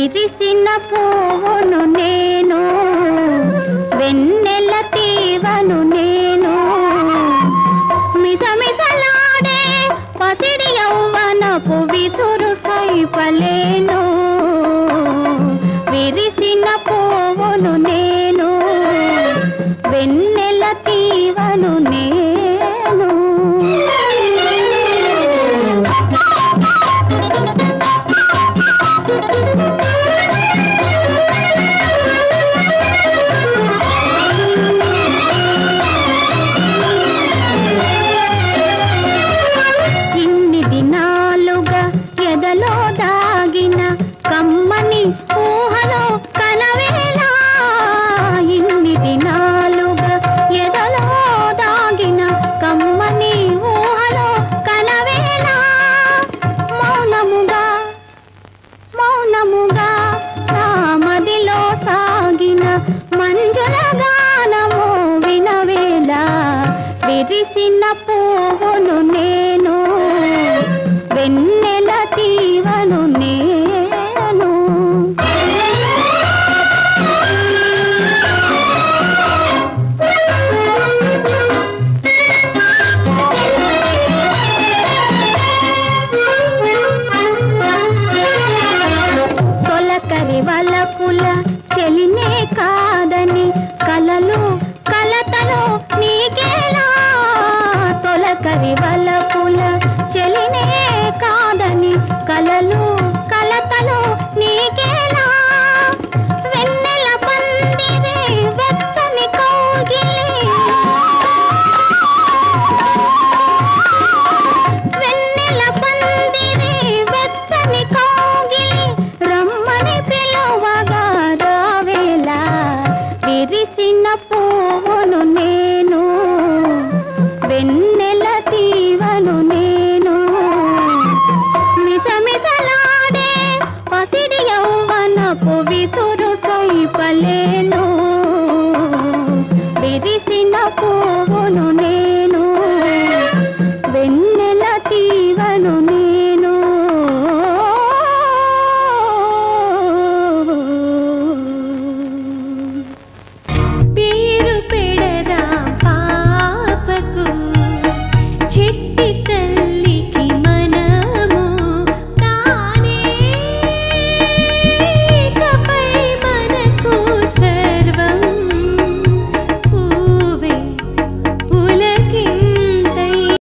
విరిసిన పువ్వును నేను వెన్నెల తీవను నేను మిసమిసలాడే పసిడి యౌవనపు విసురు సైపలేను విరిసిన పువ్వును నేను వెన్నెల తీవను నేను ఇన్ని దినాలుగా ఎదలో దాగిన కమ్మని ఊహలో కనవేలా ఇన్ని దినాలుగా ఎదలో దాగిన కమ్మని ఊహలో కనవేలా మౌనముగా మౌనముగా నా మదిలో సాగిన మంజుల గానము వినవేళ విరిసిన పువ్వును నేను వెన్నెల తీవను నేను తొలకరి వలపుల చెలినే కాదని కలలు కలతలు నీకేలా తొలకరి వలపుల చెలినే కాదని కలలు కలతలు నీకేలా వెన్నెల పందిరి వెచ్చని కౌగిలి వెన్నెల పందిరి వెచ్చని కౌగిలి రమ్మని పిలువగా రావేలా విరిసిన పువ్వును నేను వెన్నెల తీవను నేను మిసమిసలాడే పసిడి యౌవనపు విసురు సైపలేను